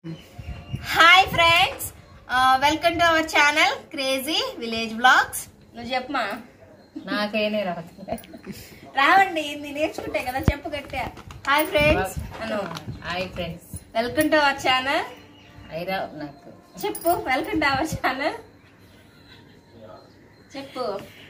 Hi friends welcome to our channel crazy village blogs నువ్వు చెప్పమా నాకేనే రాదు రావండి ఇది నేర్చుకుంటే కదా చెప్పు గట్టిగా హాయ్ ఫ్రెండ్స్ అను hi friends welcome to our channel అయిరా నాకు చెప్పు వెల్కమ్ టు అవర్ ఛానల్ చెప్పు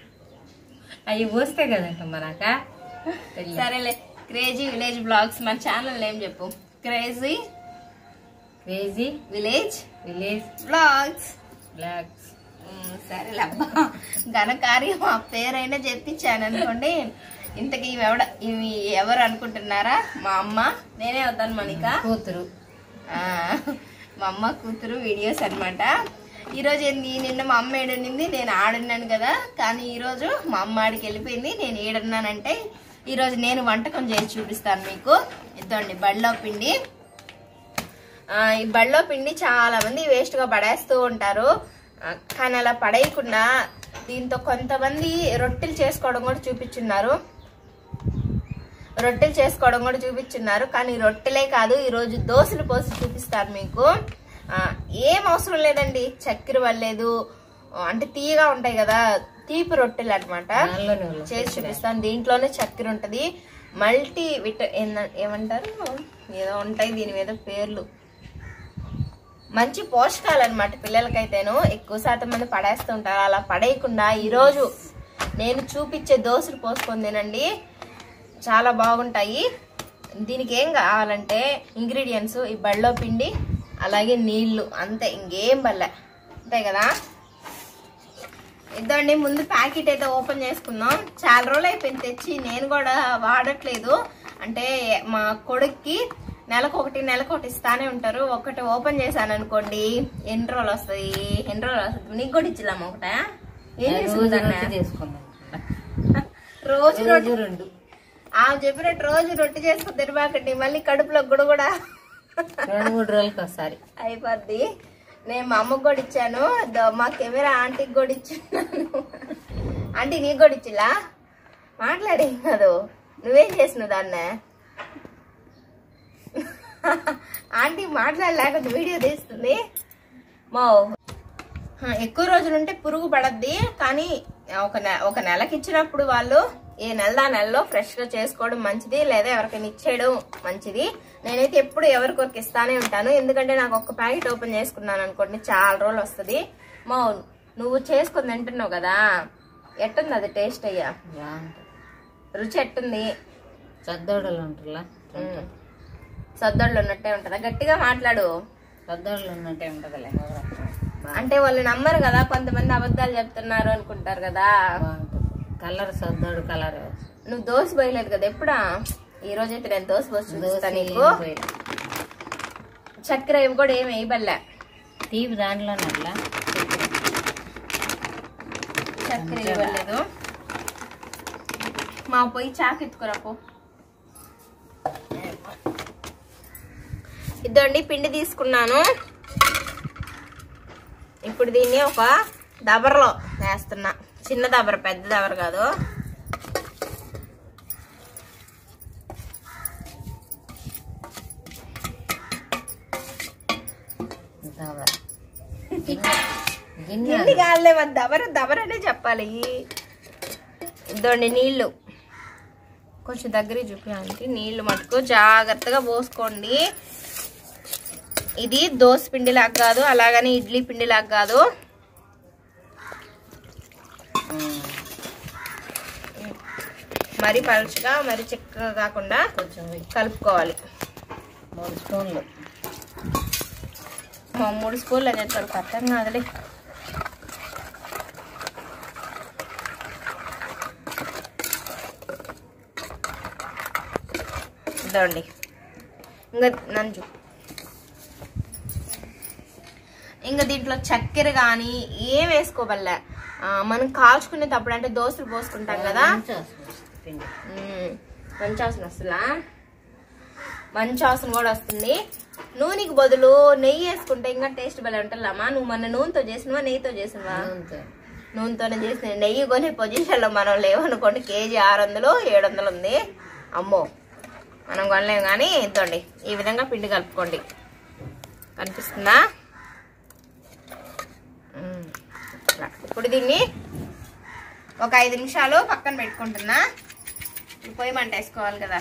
అవి పోస్తే కదంట మనక సరేలే క్రేజీ విలేజ్ బ్లాగ్స్ మన ఛానల్ నేమ్ చెప్పు crazy crazy village village blogs blocks సరేలే అబ్బా ఘనకార్యం ఆ పేరైనా చెప్పించాను అనుకోండి ఇంతకీ ఇవి ఎవడ ఇవి ఎవరు అనుకుంటున్నారా మా అమ్మ నేనే వద్దాను మనిక కూతురు ఆ, మా అమ్మ కూతురు వీడియోస్ అనమాట ఈరోజు ఏంది నిన్న మా అమ్మ ఏడునింది నేను ఆడున్నాను కదా కానీ ఈరోజు మా అమ్మ ఆడికి వెళ్ళిపోయింది నేను ఏడున్నానంటే ఈరోజు నేను వంటకం చేసి చూపిస్తాను మీకు ఇద్దండి బళ్ళో పిండి ఆ, ఈ బళ్ళో పిండి చాలా మంది వేస్ట్ గా పడేస్తూ ఉంటారు ఆ, కానీ అలా పడేయకుండా దీంతో కొంతమంది రొట్టెలు చేసుకోవడం కూడా చూపించున్నారు రొట్టెలు చేసుకోవడం కూడా చూపించున్నారు కానీ రొట్టెలే కాదు ఈ రోజు దోశలు పోసి చూపిస్తారు మీకు ఆ, ఏం అవసరం లేదండి చక్కెర వల్లేదు అంటే తీయగా ఉంటాయి కదా తీపి రొట్టెలు అన్నమాట దానిలోనే ఉన్నా. చేసి చూపిస్తాను దీంట్లోనే చక్కెర ఉంటది మల్టీ విట ఏంద- ఏమంటారు ఏదో ఉంటాయి దీని మీద పేర్లు మంచి పోషకాలు అనమాట పిల్లలకైతేను ఎక్కువ శాతం మంది పడేస్తూ ఉంటారు అలా పడేయకుండా ఈరోజు నేను చూపించే దోశలు పోసుకొని తినండి చాలా బాగుంటాయి దీనికి ఏం కావాలంటే ఇంగ్రీడియంట్స్ ఈ బళ్ళో పిండి అలాగే నీళ్లు అంతే ఇంకేం బల్ల అంతే కదా ఇద్దండి ముందు ప్యాకెట్ అయితే ఓపెన్ చేసుకుందాం చాలా రోజులు అయిపోయింది తెచ్చి నేను కూడా వాడట్లేదు అంటే మా కొడుక్కి నెలకు ఒకటి నెలకు ఒకటి ఇస్తానే ఉంటారు ఒకటి ఓపెన్ చేశాను అనుకోండి ఎన్ని రోజులు వస్తాయి ఎన్ని రోజులు వస్తుంది నీకు కూడా ఇచ్చిలామా ఒకట ఏం రోజు చేసుకుంటాను రొట్టె చేసుకున్నాం రోజు రొట్టె రోజు రెండు ఆమె చెప్పినట్టు రోజు రొట్టె చేసుకుని తినబాకండి మళ్ళీ కడుపులో గుడ కూడా రెండు మూడు రోజులకి ఒకసారి అయిపోద్ది నేను మా అమ్మకు కూడా ఇచ్చాను దో- మా కెమెరా ఆంటీకి కూడా ఇచ్చాను ఆంటీ నీకు కూడా ఇచ్చిలా మాట్లాడే కాదు నువ్వేం చేసినావు దాన్ని ఆంటీ మాట్లాడలేక వీడియో తీస్తుంది మా హా, ఎక్కువ రోజులు ఉంటే పురుగు పడద్ది కానీ ఒక నె ఒక నెలకి ఇచ్చినప్పుడు వాళ్ళు ఏ నెల ఆ నెలలో ఫ్రెష్ గా చేసుకోవడం మంచిది లేదా ఎవరికైనా ఇచ్చేయడం మంచిది నేనైతే ఎప్పుడు ఎవరికొరికి ఇస్తానే ఉంటాను ఎందుకంటే నాకు ఒక ప్యాకెట్ ఓపెన్ చేసుకున్నాను అనుకోండి చాలా రోజులు వస్తుంది మా నువ్వు చేసుకుని తింటున్నావు కదా ఎట్టుంది అది టేస్ట్ అయ్యా బాగుంటుంది రుచి ఎట్టుంది సద్దోడలు ఉంటారులా ఉమ్. సద్దోళ్ళు ఉన్నట్టే ఉంటుందా గట్టిగా మాట్లాడు సద్దోడలు ఉన్నట్టే ఉంటుందిలే అంటే వాళ్ళు నమ్మరు కదా కొంతమంది అబద్ధాలు చెప్తున్నారు అనుకుంటారు కదా బాగుంటుంది కలర్ సద్దోడు కలర్ నువ్వు దోశ పోయలేదు కదా ఎప్పుడా ఈ రోజు అయితే నేను దోశ పోసి చూపిస్తా నీకు చక్కెర ఇవి కూడా ఏమి వేయబడలే తీపి దాంట్లోనే అట్లా చక్కెర ఇవ్వలేదు మా పోయి చాకు ఎత్తుకురా పో ఇద్దండి పిండి తీసుకున్నాను ఇప్పుడు దీన్ని ఒక దబరలో వేస్తున్నా చిన్న దబర పెద్ద దబర కాదు దబర. గిన్నె గిన్నె గిన్నె కాదులే మరి దబర దబరనే చెప్పాలి ఇద్దండి నీళ్ళు కొంచెం దగ్గర చూపించాలి నీళ్ళు మటుకు జాగ్రత్తగా పోసుకోండి ఇది దోశ పిండిలాగా కాదు అలాగని ఇడ్లీ పిండిలాగా కాదు ఉమ్. మరి పలుచగా మరి చిక్కగా కాకుండా కొంచెం వెయ్యి. కలుపుకోవాలి మూడు స్పూన్లు మా మూడు స్పూన్లు అని చెప్తారు అర్థం కాదులే ఇదండి ఇంకా నంజు ఇంకా దీంట్లో చక్కెర కానీ ఏం వేసుకోవల్ల మనం కాల్చుకునేటప్పుడు అంటే దోశలు పోసుకుంటాం కదా మంచిగా వస్తుంది పిండి మ్మ్. మంచి వాసన వస్తుందా మంచి వాసన కూడా వస్తుంది నూనెకి బదులు నెయ్యి వేసుకుంటే ఇంకా టేస్ట్ భలే ఉంటుందమ్మా నువ్వు మొన్న నూనెతో చేసినవా నెయ్యితో చేసినవా అంతే. నూనెతోనే చేసిన నెయ్యి కొనే పొజిషన్లో మనం లేవనుకోండి కేజీ ఆరు వందలు ఏడు వందలు ఉంది అమ్మో మనం కొనలేము కానీ ఇద్దండి ఈ విధంగా పిండి కలుపుకోండి కనిపిస్తుందా ఉమ్, ఇట్లా. ఇప్పుడు దీన్ని ఒక ఐదు నిమిషాలు పక్కన పెట్టుకుంటున్నా ఇప్పుడు పొయ్యి మంట వేసుకోవాలి కదా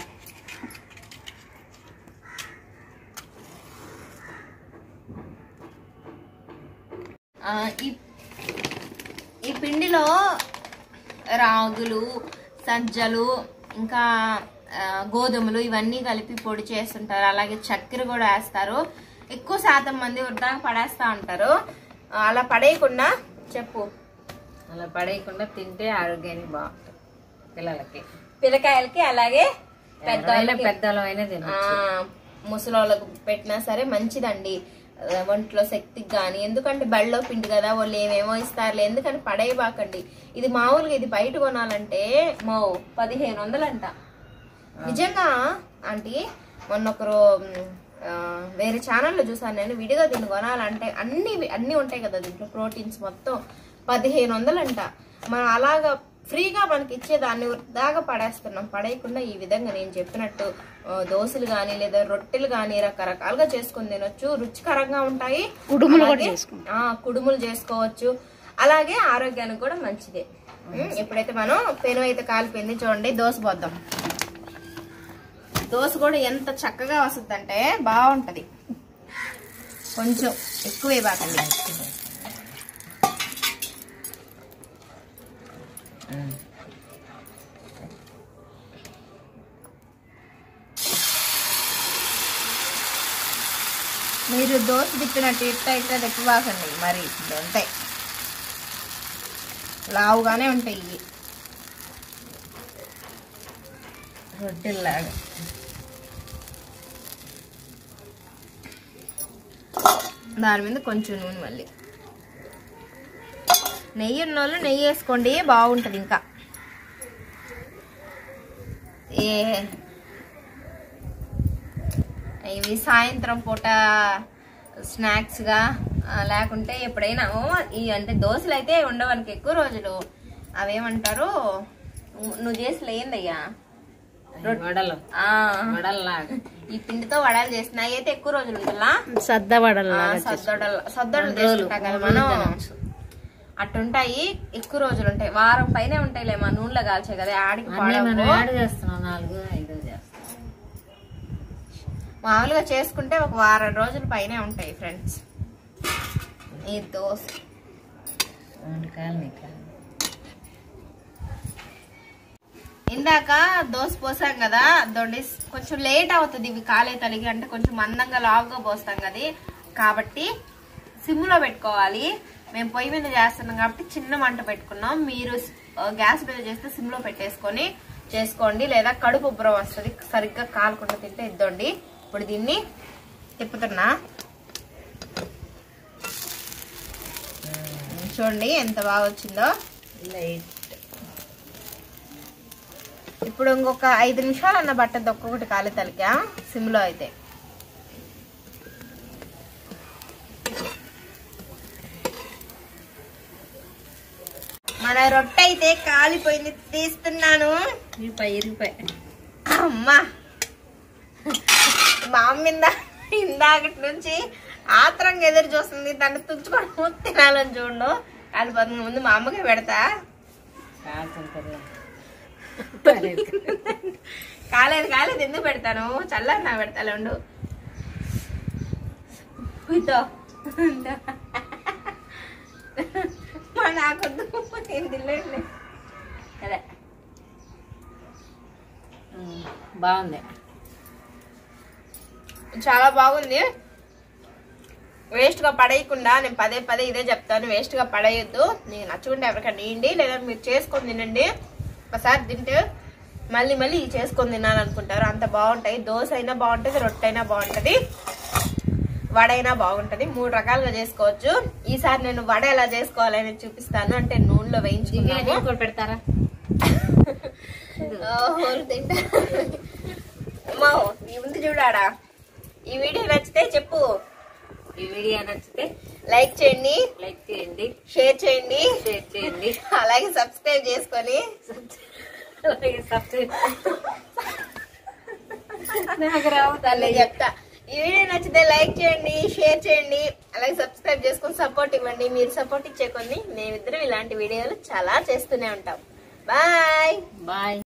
ఆ, ఈ ఈ పిండిలో రాగులు సజ్జలు ఇంకా ఆ, గోధుమలు ఇవన్నీ కలిపి పొడి చేస్తుంటారు అలాగే చక్కెర కూడా వేస్తారు ఎక్కువ శాతం మంది వృద్ధాగా పడేస్తా ఉంటారు ఆ, అలా పడేయకుండా చెప్పు అలా పడేయకుండా తింటే ఆరోగ్యానికి బాగుంటుంది పిల్లలకి పిల్లకాయలకి అలాగే ఎవరైనా పెద్ద పెద్దలమైనా తినచ్చు ముసలోళ్ళకు పెట్టినా సరే మంచిదండి ఆ, ఒంట్లో శక్తికి కానీ ఎందుకంటే బళ్ళలో పిండి కదా వాళ్ళు ఏమేమో ఇస్తారులే ఎందుకని పడేయబాకండి ఇది మామూలుగా ఇది బయట కొనాలంటే మో పదిహేను వందలంట నిజంగా ఆంటీ మొన్న ఒకరు మ్, ఆ, వేరే ఛానల్లో చూసాను నేను విడిగా దీన్ని కొనాలంటే అన్ని అన్ని ఉంటాయి కదా దీంట్లో ప్రోటీన్స్ మొత్తం పదిహేను వందలంట మనం అలాగా ఫ్రీగా మనకి ఇచ్చేదాన్ని దాకా పడేస్తున్నాం పడేయకుండా ఈ విధంగా నేను చెప్పినట్టు ఆ, దోశలు కానీ లేదా రొట్టెలు కానీ రకరకాలుగా చేసుకొని తినొచ్చు రుచికరంగా ఉంటాయి కుడుములు కూడా అలాగే, ఆ, కుడుములు చేసుకోవచ్చు అలాగే ఆరోగ్యానికి కూడా మంచిదే ఉమ్, ఇప్పుడైతే మనం పెను అయితే కాలిపోయింది చూడండి దోశ పోద్దాం దోశ కూడా ఎంత చక్కగా వస్తుందంటే బాగుంటది కొంచెం ఎక్కువ వేయబాకండి ఉమ్. మీరు దోశ తిప్పినట్టు ఇట్ట ఇట్ట తిప్పబాకండి మరి ఇప్పుడు ఉంటాయి లావుగానే ఉంటాయి ఇవి రొట్టెల్లాగా దాని మీద కొంచెం నూనె మళ్ళీ నెయ్యి ఉన్న వాళ్ళు నెయ్యి వేసుకోండి బాగుంటుంది ఇంకా ఏ ఇవి సాయంత్రం పూట స్నాక్స్గా ఆ, లేకుంటే ఎప్పుడైనా ఓ, ఈ అంటే దోశలు అయితే ఉండవనికి ఎక్కువ రోజులు అవేమంటారు నువ్వు- నువ్వు చేసి లేదయ్యా వడలు ఆ, వడల్లాగా ఈ పిండితో వడలు చేసినాయి అయితే ఎక్కువ రోజులు ఉంటుందా సద్దవడలు సద్దడలు సద్దడలు రెండు రోజులు, చేసుకుంటాం కదా మూడు మనం రోజులు తినొచ్చు. అట్టుంటాయి ఎక్కువ రోజులు ఉంటాయి వారం పైనే ఉంటాయిలే మా నూనెలో కాల్చే కదా ఆడికి అన్నీ మనం పాడవు. యాడ్ చేస్తున్నాం నాలుగు ఐదు చేస్తాం మామూలుగా చేసుకుంటే ఒక వారం రోజుల పైనే ఉంటాయి ఫ్రెండ్స్ ఈ దోశ వంకాయలు నీకాయలు ఇందాక దోశ పోసాం కదా దొండి కొంచెం లేట్ అవుతుంది ఇవి కాలే తలిగి అంటే కొంచెం మందంగా లావుగా పోస్తాం కదా కాబట్టి సిమ్లో పెట్టుకోవాలి మేము పొయ్యి మీద చేస్తున్నాం కాబట్టి చిన్న మంట పెట్టుకున్నాం మీరు ఆ, గ్యాస్ మీద చేస్తే సిమ్లో పెట్టేసుకొని చేసుకోండి లేదా కడుపు ఉబ్బరం వస్తుంది సరిగ్గా కాలకుండా తింటే ఇద్దండి ఇప్పుడు దీన్ని తిప్పుతున్నా చూడండి ఎంత బాగా వచ్చిందో లైట్ ఇప్పుడు ఇంకొక ఐదు నిమిషాలు అన్న బట్టది ఒక్కొక్కటి కాలి తలికా సిమ్లో అయితే మన రొట్టె అయితే కాలిపోయింది తీస్తున్నాను ఇరిపాయి ఇరిపాయి అమ్మా మా అమ్మ ఇందా ఇందాకటి నుంచి ఆత్రంగా ఎదురు చూస్తుంది దాన్ని తుంచుకొని తినాలని చూడు కాలిపోతుంది ముందు మా అమ్మకే పెడతా కాల్చుంటుంది కాలేదు కాలేదు ఎందుకు పెడతాను చల్లని నా పెడతాను ఉండు కూర్చో మా నాకొద్దు నేను తినలేనులే. అదే బాగుంది చాలా బాగుంది వేస్ట్ గా పడేయకుండా నేను పదే పదే ఇదే చెప్తాను వేస్ట్ గా పడేయొద్దు నేను నచ్చుకుంటే ఎవరికైనా ఇవ్వండి లేదా మీరు చేసుకొని తినండి ఒకసారి తింటే మళ్ళీ మళ్ళీ ఇవి చేసుకొని తినాలనుకుంటారు అంత బాగుంటాయి దోశ అయినా బాగుంటుంది రొట్టె అయినా బాగుంటుంది వడ అయినా బాగుంటది మూడు రకాలుగా చేసుకోవచ్చు ఈసారి నేను వడ ఎలా చేసుకోవాలని చూపిస్తాను అంటే నూనెలో వేయించుకున్నాము ఇంకోటి పెడతారా ఓహో, తింటా. అమ్మో, ఈ ముందు చూడాడా ఈ వీడియో నచ్చితే చెప్పు ఈ వీడియో నచ్చితే లైక్ చేయండి లైక్ చేయండి షేర్ చేయండి షేర్ చేయండి అలాగే సబ్స్క్రైబ్ చేసుకొని అలాగే సబ్స్క్రైబ్ నాకు రావు తల్లి చెప్తా ఈ వీడియో నచ్చితే లైక్ చేయండి షేర్ చేయండి అలాగే సబ్స్క్రైబ్ చేసుకొని సపోర్ట్ ఇవ్వండి మీరు సపోర్ట్ ఇచ్చే కొన్ని మేమిద్దరం ఇలాంటి వీడియోలు చాలా చేస్తూనే ఉంటాం బాయ్ బాయ్